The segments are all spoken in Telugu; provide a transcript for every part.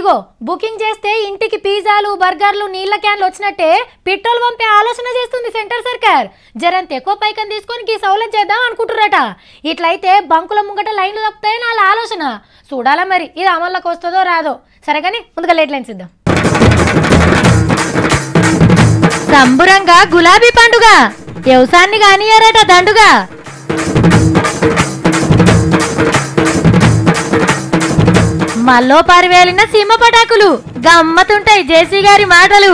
ఇగో బుకింగ్ చేస్తే ఇంటికి పిజ్జాలు బర్గర్లు నీళ్ళ క్యాన్లు వచ్చినట్టే పెట్రోల్ పంపే ఆలోచన చేస్తుంది సెంట్రల్ సర్కార్ జరంత ఎక్కువ పైకం తీసుకొని ఈ సౌలత్ చేద్దాం అనుకుంటున్నారట ఇట్లయితే బంకుల ముంగట లైన్లు తప్పుతాయని వాళ్ళ ఆలోచన చూడాలా మరి ఇది అమల్లోకి వస్తుందో రాదో సరే కానీ ముందుగా లేట్ లైన్స్ ఇద్దాం సంబురంగా గులాబీ పండుగ వ్యవసాయాన్ని కానియారట దండుగా మల్లో పారివేలిన సీమ పటాకులు గమ్మతుంటాయి జేసీ గారి మాటలు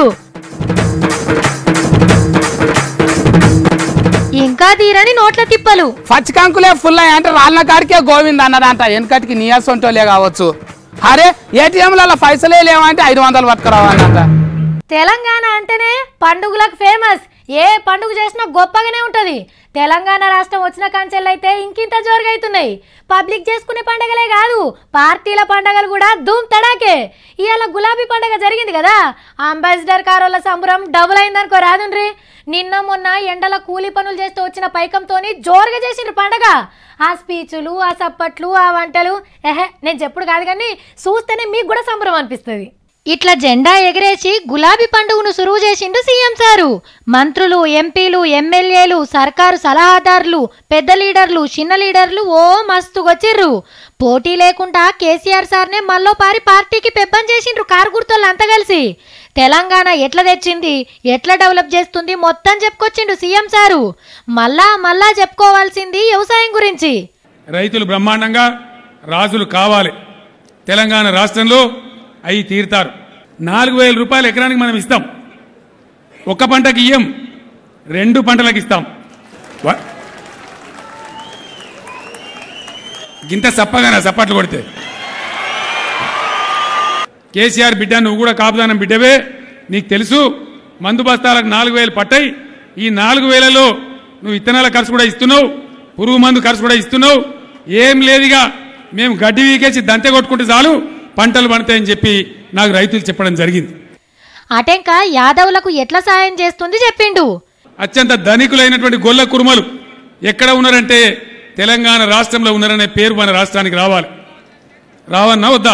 ఇంకా తీరని నోట్ల తిప్పలు పచ్చికంకులే ఫుల్ అయ్యి అంటే రాళ్ళ కాడికే గోవింద్ అన్నదంట వెనకటికి నీయసొంటోలే కావచ్చు అరే ఏటీఎంలలో పైసలే లేవంటే ఐదు వందలు పట్టుకురావాలంట తెలంగాణ అంటేనే పండుగలకు ఫేమస్ ఏ పండుగ చేసినా గొప్పగానే ఉంటది తెలంగాణ రాష్ట్రం వచ్చిన కంచెలైతే ఇంకింత జోరుగా అవుతున్నాయి పబ్లిక్ చేసుకునే పండగలే కాదు పార్టీల పండగలు కూడా ధూమ్ తడాకే ఇవాళ గులాబీ పండగ జరిగింది కదా అంబాసిడర్ కారోళ్ళ సంబరం డబుల్ అయిందనుకో రాదుండ్రి నిన్న మొన్న ఎండల కూలి పనులు చేస్తూ వచ్చిన పైకంతోని జోరుగా చేసిండ్రు పండగ ఆ స్పీచులు ఆ సప్పట్లు ఆ వంటలు ఎహే నేను చెప్పుడు కాదు కానీ చూస్తేనే మీకు కూడా సంబరం అనిపిస్తుంది ఇట్లా జెండా ఎగరేసి గులాబీ పండుగను సురువు చేసిండు సీఎం సారు మంత్రులు ఎంపీలు ఎమ్మెల్యేలు సర్కారు సలహాదారులు పెద్ద లీడర్లు చిన్న లీడర్లు ఓ మస్తుగొచ్చిర్రు పోటీ లేకుండా కేసీఆర్ సార్నే మల్లో పారి పార్టీకి పెబ్బం చేసిండ్రు కారు గుర్తోళ్ళు అంతా కలిసి తెలంగాణ ఎట్లా తెచ్చింది ఎట్లా డెవలప్ చేస్తుంది మొత్తం చెప్పుకొచ్చిండు సీఎం సారు మళ్ళా మళ్ళా చెప్పుకోవాల్సింది వ్యవసాయం గురించి రైతులు బ్రహ్మాండంగా రాజులు కావాలి తెలంగాణ రాష్ట్రంలో అవి తీరుతారు నాలుగు వేల రూపాయలు ఎకరానికి మనం ఇస్తాం ఒక్క పంటకి ఇయ్యం రెండు పంటలకు ఇస్తాం వ- గింత సప్పగానా సప్పట్లు కొడితే కేసీఆర్ బిడ్డ నువ్వు కూడా కాపుదానం బిడ్డవే నీకు తెలుసు మందు బస్తాలకు నాలుగు వేలు పట్టాయి ఈ నాలుగు వేలలో నువ్వు విత్తనాల ఖర్చు కూడా ఇస్తున్నావు పురుగు మందు ఖర్చు కూడా ఇస్తున్నావు ఏం లేదుగా మేము గడ్డి వీకేసి దంతె కొట్టుకుంటే చాలు పంటలు పండుతాయని చెప్పి నాకు రైతులు చెప్పడం జరిగింది అటెంక యాదవులకు ఎట్లా సాయం చేస్తుంది చెప్పిండు అత్యంత ధనికులైనటువంటి గొల్ల కురుమలు ఎక్కడ ఉన్నారంటే తెలంగాణ రాష్ట్రంలో ఉన్నారనే పేరు మన రాష్ట్రానికి రావాలి రావన్నా వద్దా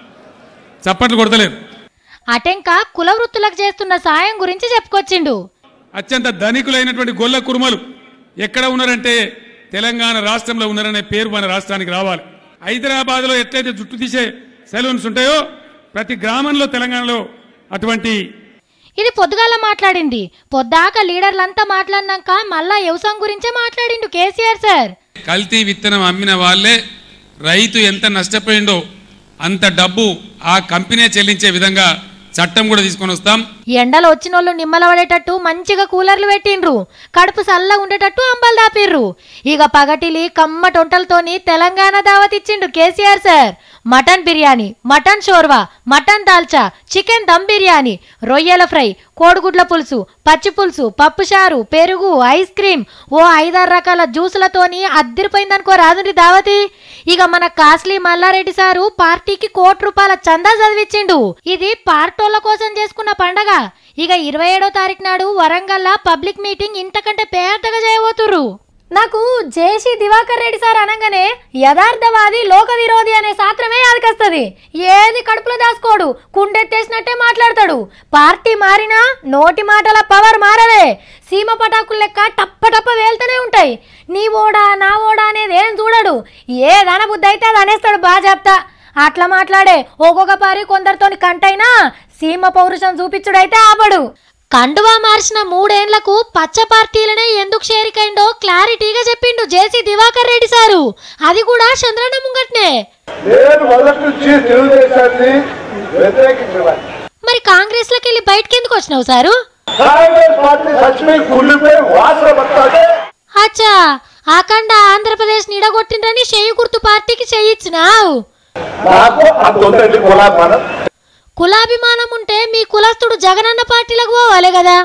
చప్పట్లు కొడతలేరు అటెంక కుల వృత్తులకు చేస్తున్న సాయం గురించి చెప్పుకొచ్చిండు అత్యంత ధనికులైనటువంటి గొల్ల కురుమలు ఎక్కడ ఉన్నారంటే తెలంగాణ రాష్ట్రంలో ఉన్నారనే పేరు మన రాష్ట్రానికి రావాలి హైదరాబాద్లో ఎట్లయితే జుట్టు తీసే సెలూన్స్ ఉంటాయో ప్రతి గ్రామంలో తెలంగాణలో అటువంటి ఇది పొద్దుగాల మాట్లాడింది పొద్దాక లీడర్లంతా మాట్లాడినాక మళ్ళా వ్యవసాయం గురించే మాట్లాడిండు కేసీఆర్ సార్ కల్తీ విత్తనం అమ్మిన వాళ్ళే రైతు ఎంత నష్టపోయిండో అంత డబ్బు ఆ కంపెనీ చెల్లించే విధంగా చట్టం కూడా తీసుకొని వస్తాం ఎండలు వచ్చినోళ్ళు నిమ్మలపడేటట్టు మంచిగా కూలర్లు పెట్టిండ్రు కడుపు చల్లగా ఉండేటట్టు అంబలు దాపిర్రు ఇక పగటిలి కమ్మటొంటలతోని తెలంగాణ దావత్ ఇచ్చిండు KCR sir mutton biryani mutton షోర్వా మటన్ దాల్చా చికెన్ దమ్ బిర్యానీ రొయ్యల ఫ్రై కోడిగుడ్ల పులుసు పచ్చి పులుసు పప్పు చారు పెరుగు ఐస్ క్రీమ్ ఓ ఐదారు రకాల జ్యూసులతోని అద్దరిపోయిందనుకో రాదుండి దావతి ఇక మన కాస్లీ మల్లారెడ్డి సారు పార్టీకి కోటి రూపాయల చందా చదివిచ్చిండు ఇది పార్టోళ్ళ కోసం చేసుకున్న పండగ ఇక ఇరవై ఏడో తారీఖు నాడు వరంగల్లా పబ్లిక్ మీటింగ్ ఇంతకంటే పెద్దగా చేయబోతుర్రు నాకు జేసీ దివాకర్ రెడ్డి సార్ అనగానే యథార్థవాది లోక విరోధి అనే శాస్త్రమే యాదకొస్తుంది ఏది కడుపులో దాసుకోడు కుండెత్తేసినట్టే మాట్లాడతాడు పార్టీ మారినా నోటి మాటల పవర్ మారలే సీమ పటాకులు లెక్క టప్ప టప్ప వేలుతూనే ఉంటాయి నీ ఓడా నా ఓడా అనేది ఏం చూడడు ఏ బుద్ధి అయితే అది అనేస్తాడు బాగా చెప్తా అట్లా మాట్లాడే ఒక్కొక్క పారి కొందరితోని కంటైనా సీమ పౌరుషం చూపించుడైతే ఆపడు కండువా మార్చిన మూడేండ్లకు పచ్చ పార్టీలనే ఎందుకు చేరికైండో క్లారిటీగా చెప్పిండు జేసీ దివాకర్ రెడ్డి సారు అది కూడా చంద్రన్న ముంగట్నే నేను మొదటి నుంచి తెలుగుదేశాన్ని వ్యతిరేకించేవాడిని మరి కాంగ్రెస్ లోకి వెళ్ళి బయటకి ఎందుకు వచ్చినావు సారు కాంగ్రెస్ పార్టీ చచ్చిపోయి కుళ్ళిపోయి వాసన పడతాడే అచ్చా అఖండ ఆంధ్రప్రదేశ్ నిడగొట్టిండ్రని చెయ్యి గుర్తు పార్టీకి చెయ్యిచ్చినావు నాకు అంత ఉందండి కులాపానం కులాభిమానం ఉంటే మీ కులస్తుడు జగనన్న పార్టీలకు పోవాలి కదా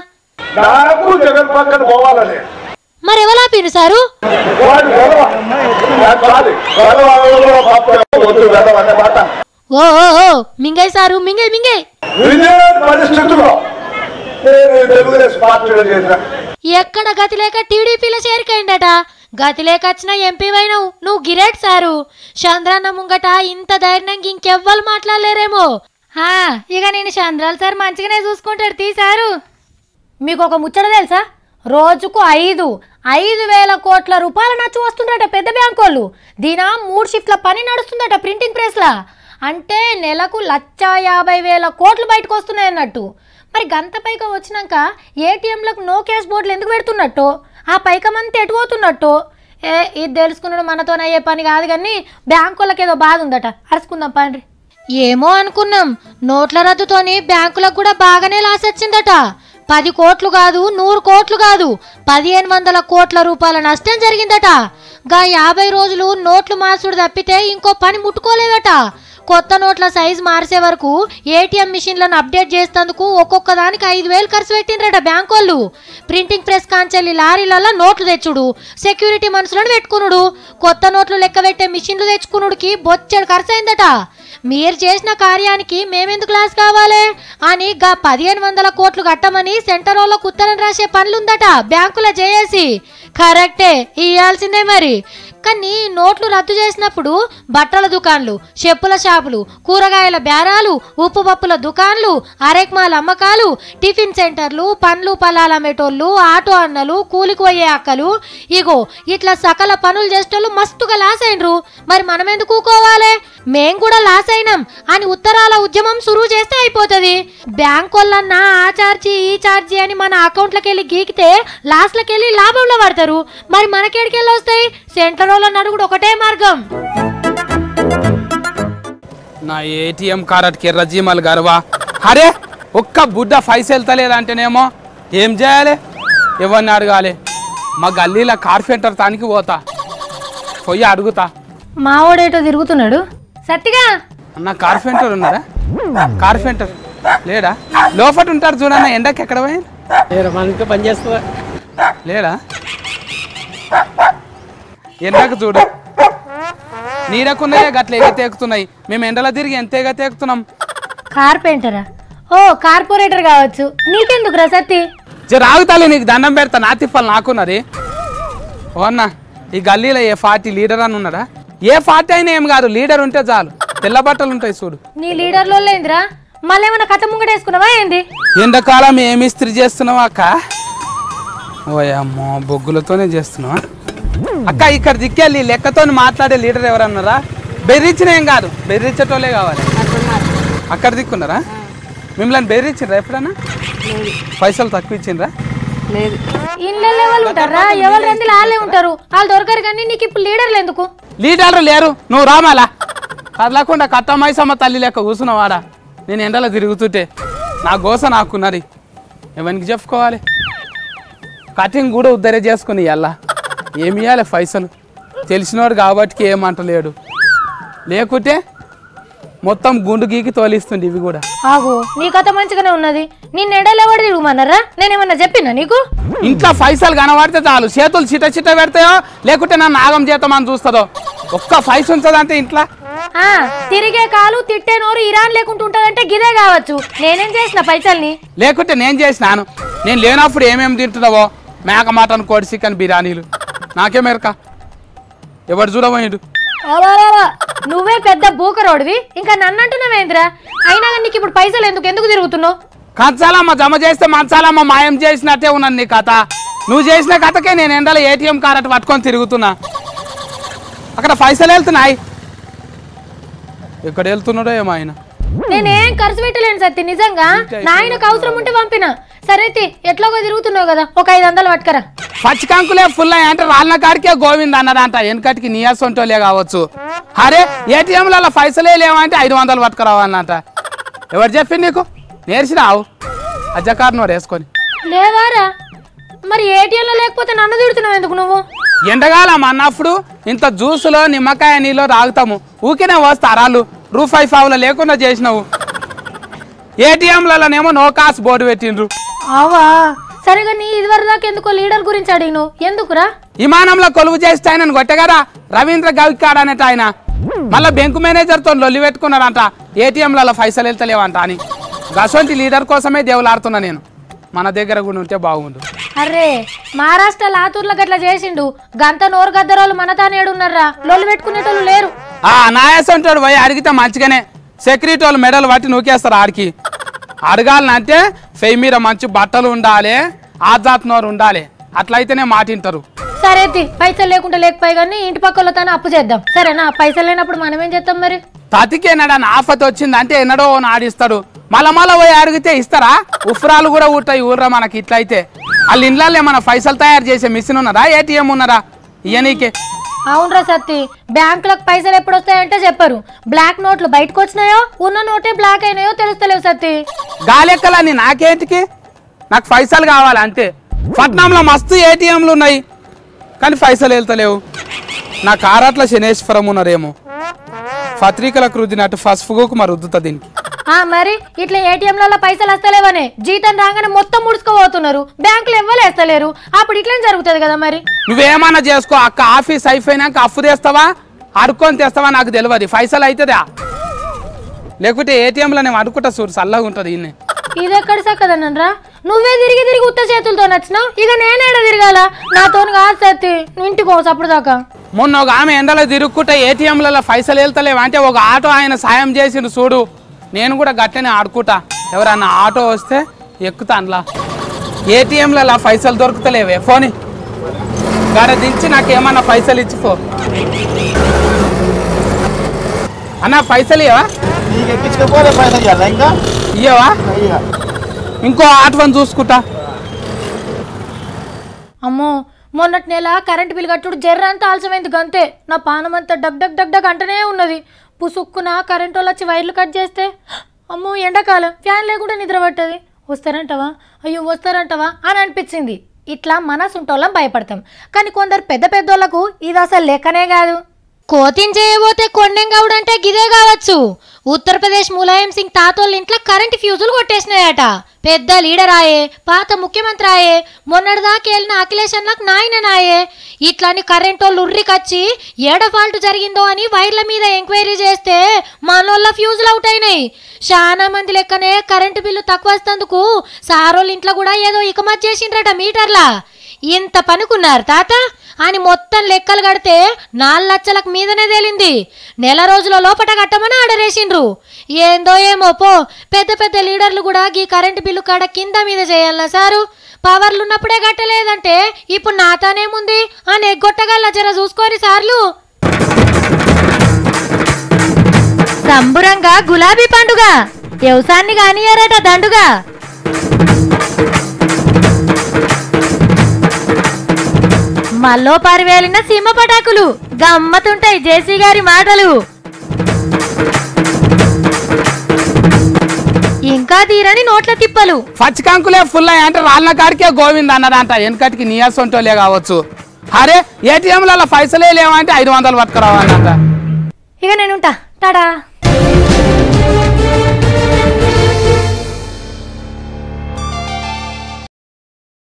నాకు జగన్ పక్కన పోవాలని మరి ఎవలాపిను సారు వాడు గొడవ నాకు కాదు గొడవ పాపం వద్దు వెదవ అనే మాట ఓ ఓ, ఓ మింగై సారు మింగై మింగై విజయ పరిస్థితుల్లో నేను తెలుగుదేశం పార్టీలో చేసిన ఎక్కడ గతి లేక టీడీపీలో చేరికైందట గతి లేక వచ్చిన ఎంపీ వైనవు నువ్వు గిరేట్ సారు చంద్రన్న ముంగట ఇంత ధైర్యంగా ఇంకెవ్వరు మాట్లాడలేరేమో ఆ, ఇక నేను చంద్రాలు సార్ మంచిగానే చూసుకుంటాడు తీసారు మీకు ఒక ముచ్చట తెలుసా రోజుకు ఐదు ఐదు వేల కోట్ల రూపాయల నచ్చు వస్తుందట పెద్ద బ్యాంకు వాళ్ళు దీనా మూడు షిఫ్ట్ల పని నడుస్తుందట ప్రింటింగ్ ప్రెస్లా అంటే నెలకు లచ్చ యాభై వేల కోట్లు బయటకు వస్తున్నాయి అన్నట్టు మరి గంత పైక వచ్చినాక ఏటీఎంలకు నో క్యాష్ బోర్డులు ఎందుకు పెడుతున్నట్టు ఆ పైకమంతా ఎటు పోతున్నట్టు ఏ ఇది తెలుసుకున్నాడు మనతోనయ్యే పని కాదు కానీ బ్యాంకు వాళ్ళకి ఏదో బాధ ఉందట అరుచుకుందాం పండ్రి ఏమో అనుకున్నాం నోట్ల రద్దుతోని బ్యాంకులకు కూడా బాగానే లాస్ వచ్చిందట పది కోట్లు కాదు నూరు కోట్లు కాదు పదిహేను వందల కోట్ల రూపాయల నష్టం జరిగిందట గా యాభై రోజులు నోట్లు మార్చుడు తప్పితే ఇంకో పని ముట్టుకోలేదట కొత్త నోట్ల సైజ్ మార్చే వరకు ఏటీఎం మిషన్లను అప్డేట్ చేసేందుకు ఒక్కొక్క దానికి ఐదు వేలు ఖర్చు పెట్టిండ్రట బ్యాంక్ వాళ్ళు ప్రింటింగ్ ప్రెస్ కాంచెల్లి లారీలలో నోట్లు తెచ్చుడు సెక్యూరిటీ మనుషులను పెట్టుకునుడు కొత్త నోట్లు లెక్క పెట్టే మిషన్లు తెచ్చుకునుడికి బొచ్చెడు ఖర్చు అయిందట మీరు చేసిన కార్యానికి మేమెందుకు లాస్ కావాలి అని గా పదిహేను వందల కోట్లు కట్టమని సెంటర్ వాళ్ళకు ఉత్తరం రాసే పనులుందట బ్యాంకుల చేసి కరెక్టే ఇయ్యాల్సిందే మరి కానీ నోట్లు రద్దు చేసినప్పుడు బట్టల దుకాన్లు చెప్పుల షాపులు కూరగాయల బేరాలు ఉప్పు పప్పుల దుకాన్లు అరెక్మాల అమ్మకాలు టిఫిన్ సెంటర్లు పండ్లు పొలాలు అమ్మేటోళ్ళు ఆటో అన్నలు కూలికి పోయే అక్కలు ఇగో ఇట్లా సకల పనులు చేసేటోళ్ళు మస్తుగా లాస్ అయినరు మరి మనం ఎందుకు ఊకోవాలి మేం కూడా లాస్ అయినాం అని ఉత్తరాల ఉద్యమం సురువు చేస్తే అయిపోతుంది బ్యాంక్ వాళ్ళన్నా ఆ ఛార్జీ ఈ ఛార్జీ అని మన అకౌంట్లకి వెళ్ళి గీకితే లాస్ట్లకి వెళ్ళి లాభంలో పడతారు మరి మనకేడికెళ్ళి వస్తాయి సెంటర్ వాళ్ళ నడుగుడు ఒకటే మార్గం నా ఏటీఎం కార్డ్ కి రజీమల్ గర్వా అరే ఒక్క బుడ్డ ఫైస్ వెళ్తలేదంటేనేమో ఏం చేయాలి ఎవరిని అడగాలి మా గల్లీల కార్పెంటర్ తానికి పోతా పోయి అడుగుతా మావోడేటో తిరుగుతున్నాడు సత్తిగా అన్న కార్పెంటర్ ఉన్నారా కార్పెంటర్ లేడా లోపట ఉంటారు చూడన్న ఎండకి ఎక్కడ పోయి నేను మనకి పని చేస్తా లేడా ఎండకు చూడు నీడకున్నాయే గట్ల ఎగ తేకుతున్నాయి మేము ఎండలో తిరిగి ఎంత ఎగ తేకుతున్నాం కార్పెంటరా ఓ కార్పొరేటర్ కావచ్చు నీకెందుకురా సత్తి జర ఆగుతాలే నీకు దండం పెడతా నా తిప్పాలి నాకున్నది ఓ అన్న ఈ గల్లీలో ఏ పార్టీ లీడర్ అని ఉన్నాడా ఏ పార్టీ అయినా ఏం కాదు లీడర్ ఉంటే చాలు తెల్ల బట్టలు ఉంటాయి చూడు నీ లీడర్లో లేదురా మళ్ళీ ఏమన్నా కథ ముంగటేసుకున్నావా ఏంది ఎండాకాలం ఏమి ఇస్త్రీ చేస్తున్నావు అక్క ఓయమ్మో బొగ్గులతోనే చేస్తున్నావా అక్క ఇక్కడ దిక్కెళ్ళి లెక్కతో మాట్లాడే లీడర్ ఎవరన్నారా బెదిరించిన ఏం కాదు బెదిరించేటోళ్ళే కావాలి అక్కడ దిక్కున్నారా మిమ్మల్ని బెదిరించిండ్రా ఎప్పుడన్నా పైసలు తక్కువ ఇచ్చిండ్రా లేదు ఇళ్ళల్లో ఎవరు ఉంటారా ఎవరు రంది వాళ్ళే ఉంటారు వాళ్ళు దొరకరు కానీ నీకు ఇప్పుడు లీడర్లు ఎందుకు లీడర్లు లేరు నువ్వు రామాలా కదలకుండా కట్టమైసమ్మ తల్లి లెక్క కూర్చున్నవాడా నేను ఎండలో తిరుగుతుంటే నా గోస నాకున్నది ఎవరికి చెప్పుకోవాలి కటింగ్ కూడా ఉద్దరే చేసుకుని ఇవ్వాలా ఏమి ఇవ్వాలి పైసలు తెలిసినోడు కాబట్టి ఏమంటలేడు లేకుంటే మొత్తం గుండు గీకి తోలిస్తుంది ఇవి కూడా ఆగు నీ కథ మంచిగానే ఉన్నది నిన్న ఎండలో ఎవరు తిరుగుమన్నారా నేనేమన్నా చెప్పినా నీకు ఇంట్లో పైసలు కనబడితే చాలు చేతులు చిట చిట పెడతాయో లేకుంటే నా నాగం చేద్దామని చూస్తుందో ఒక్క పైస ఉంచదంటే ఇంట్లో ఆ తిరిగే కాలు తిట్టే నోరు ఇరాన్ లేకుండా ఉంటదంటే గిదే కావచ్చు నేనేం చేసిన పైసల్ని లేకుంటే నేను చేసినాను నేను లేనప్పుడు ఏమేమి తింటున్నావో మేక మటన్ కోడి చికెన్ బిర్యానీలు నాకే మెరక ఎవడు చూడబోయాడు అవారావా, నువ్వే పెద్ద బూకరోడివి ఇంకా నన్ను అంటున్నావేంద్రా అయినా కానీ నీకు ఇప్పుడు పైసలు ఎందుకు ఎందుకు తిరుగుతున్నావు కంచాలమ్మ జమ చేస్తే మంచాలమ్మ మాయం చేసినట్టే ఉన్నాను నీ కథ నువ్వు చేసిన కథకే నేను ఎండలో ఏటీఎం కార్డు పట్టుకొని తిరుగుతున్నా అక్కడ పైసలు వెళ్తున్నాయి ఎక్కడ వెళ్తున్నాడో ఏమో ఆయన నేనేం ఖర్చు పెట్టలేను సత్తి నిజంగా నాయనకు అవసరం ఉంటే పంపిన సరే తి, ఎట్లాగో తిరుగుతున్నావు కదా ఒక ఐదు వందలు పట్టుకరా పచ్చికంకులే ఫుల్ అయ్యి అంటే రాళ్ళ కాడికే గోవింద్ అన్నదంట వెనకటికి నీయాసొంటోలే కావచ్చు అరే ఏటీఎంలలో పైసలే లేవంటే ఐదు వందలు పట్టుకురావన్నట ఎవరు చెప్పింది నీకు నేర్చినావు అజ్జకారునోడు వేసుకొని లేవారా మరి ఏటీఎంలో లేకపోతే నన్ను తిడుతున్నావు ఎందుకు నువ్వు ఎండగాలం అన్నప్పుడు ఇంత జ్యూసులో నిమ్మకాయ నీళ్ళు తాగుతాము ఊకినే వస్తా అరాలు రూఫై ఫావులో లేకుండా చేసినావు ఏటీఎంలలోనేమో నో కాస్ బోర్డు పెట్టిండ్రు అవా సరిగా నీ ఇదివరకు దాకా ఎందుకో లీడర్ గురించి అడిగినావు ఎందుకురా విమానంలో కొలువు చేస్తే ఆయన కొట్టే కదా రవీంద్ర గవికాడ్ అనేట ఆయన మళ్ళీ బెంకు మేనేజర్తో లొల్లి పెట్టుకున్నారంట ఏటీఎంలలో పైసలు వెళ్తలేవంట అని గసొంటి లీడర్ కోసమే దేవులాడుతున్నా నేను మన దగ్గర కూడా ఉంటే బాగుండు అర్రే మహారాష్ట్ర లాతూర్లో గట్లా చేసిండు గంత నోరు గద్దరోళ్ళు మన తానేడున్నారా లొల్లు పెట్టుకునేటోళ్ళు లేరు ఆ నాయసంటాడు పోయి అడిగితే మంచిగానే సెక్యూరిటీ వాళ్ళు మెడలు పట్టి నూకేస్తారు ఆడికి అడగాలంటే ఫెయి మీద మంచి బట్టలు ఉండాలి ఆజాత్నోరు ఉండాలి అట్లయితేనే మాటింటారు సరే తి, పైసలు లేకుండా లేకపోయి కానీ ఇంటి పక్కల తన అప్పు చేద్దాం సరేనా పైసలు లేనప్పుడు మనం ఏం చేస్తాం మరి తతికేనాడని ఆఫత్ వచ్చింది అంటే ఎన్నడో ఆడిస్తాడు మళ్ళా మళ్ళా పోయి అడిగితే ఇస్తారా ఉఫ్రాలు కూడా ఉంటాయి ఊర్రా మనకి ఇట్లయితే వాళ్ళ ఇండ్లలో ఏమన్నా పైసలు తయారు చేసే మిషన్ ఉన్నదా ఏటీఎం ఉన్నదా ఇయనీకే అవునరా సత్తి బ్యాంకులకు పైసలు ఎప్పుడు వస్తాయంటే చెప్పరు బ్లాక్ నోట్లు బయటకు వచ్చినాయో ఉన్న నోటే బ్లాక్ అయినాయో తెలుస్తలేవు సత్తి గాలెక్కలని నాకేంటికి నాకు పైసలు కావాలి అంతే పట్నంలో మస్తు ఏటీఎంలు ఉన్నాయి కానీ పైసలు వెళ్తలేవు నా కారాట్ల శనేశ్వరం ఉన్నారేమో పత్రికలకు రుద్దినట్టు పసుపుకు మరి రుద్దుతా దీనికి ఆ మరి ఇట్లా ఏటీఎంలలో పైసలు వస్తలేవనే జీతం రాగానే మొత్తం ముడుచుకోబోతున్నారు బ్యాంకులు ఇవ్వలేస్తలేరు అప్పుడు ఇట్లా జరుగుతుంది కదా మరి నువ్వేమన్నా చేసుకో అక్క ఆఫీస్ అయిపోయినాక అప్పు తెస్తావా అడుక్కొని తెస్తావా నాకు తెలియదు పైసలు అవుతుందా లేకుంటే ఏటీఎంలో నేను అడుకుంటా చూడు చల్లగా ఉంటుంది ఈయన ఇది ఎక్కడ సక్కదనరా నువ్వే తిరిగి తిరిగి ఉత్త చేతులతో నచ్చినావు ఇక నేనేడ తిరగాల నాతో కాదు సత్తి నువ్వు ఇంటికి పోసు అప్పుడు దాకా మొన్న ఒక ఆమె ఎండలో తిరుక్కుంటే ఏటీఎంలలో పైసలు వెళ్తలేవు అంటే ఒక ఆటో ఆయన సాయం చేసిండు చూడు నేను కూడా గట్టనే ఆడుకుంటా ఎవరన్నా ఆటో వస్తే ఎక్కుతా అందులో ఏటీఎంలలో పైసలు దొరుకుతలేవే ఫోని గాడ దించి నాకు ఏమన్నా పైసలు ఇచ్చిపో అన్న పైసలు ఇవ్వవా నీకు ఎక్కించకపోతే పైసలు ఇవ్వాలా ఇంకా ఇయ్యవా ఇక ఇంకో ఆటోని చూసుకుంటా అమ్మో మొన్నటి నెల కరెంట్ బిల్ కట్టుడు జర్రంతా ఆలస్యమైంది గంతే నా పానం అంతా డగ్ డగ్ డగ్ డగ్ అంటనే ఉన్నది పుసుక్కున కరెంట్ వాళ్ళు వచ్చి వైర్లు కట్ చేస్తే అమ్మో ఎండాకాలం ఫ్యాన్ లేకుండా నిద్ర పట్టది వస్తారంటవా అయ్యో వస్తారంటవా అని అనిపించింది ఇట్లా మనసుంటోళ్ళం భయపడతాం కానీ కొందరు పెద్ద పెద్దోళ్ళకు ఇది అసలు లెక్కనే కాదు కోతిని చేయబోతే కొండెం గౌడ్ అంటే గిదే కావచ్చు ఉత్తరప్రదేశ్ ములాయం సింగ్ తాతోళ్ళ ఇంట్లో కరెంట్ ఫ్యూజులు కొట్టేసినాయట పెద్ద లీడర్ ఆయే పాత ముఖ్యమంత్రి ఆయే మొన్నటిదాకా వెళ్ళిన అఖిలేష్ అన్నకు నాయననాయే ఇట్లాని కరెంట్ వాళ్ళు ఉర్రికొచ్చి ఏడ ఫాల్ట్ జరిగిందో అని వైర్ల మీద ఎంక్వైరీ చేస్తే మనోళ్ళ ఫ్యూజులు అవుట్ అయినాయి చాలా మంది లెక్కనే కరెంటు బిల్లు తక్కువ వస్తందుకు సారోళ్ళ ఇంట్లో కూడా ఏదో ఇకమత్ చేసిండ్రట మీటర్లా ఇంత పనుకున్నారు తాత అని మొత్తం లెక్కలు కడితే నాలుగు లక్షలకు మీదనే తేలింది నెల రోజుల లోపట కట్టమని ఆర్డర్ వేసిండ్రు ఏందో ఏమో పో పెద్ద పెద్ద లీడర్లు కూడా గీ కరెంటు బిల్లు కాడ కింద మీద చేయాలనా సారు పవర్లు ఉన్నప్పుడే కట్టలేదంటే ఇప్పుడు నాతానేముంది అని ఎగ్గొట్టగల జర చూసుకొని సార్లు సంబురంగా గులాబీ పండుగ వ్యవసాయాన్ని కానియారట దండుగా మల్లో పరివేలిన సీమ పటాకులు గమ్మతుంటాయి జేసీ గారి మాటలు ఇంకా తీరని నోట్ల తిప్పలు పచ్చికంకులే ఫుల్ అయ్యి అంటే రాళ్ళ కాడికే గోవింద్ అన్నదంట వెనకటికి నీయసొంటోలే కావచ్చు అరే ఏటీఎంలలో పైసలే లేవంటే ఐదు వందలు పట్టుకురావన్నట ఇక నేనుంటా టాడా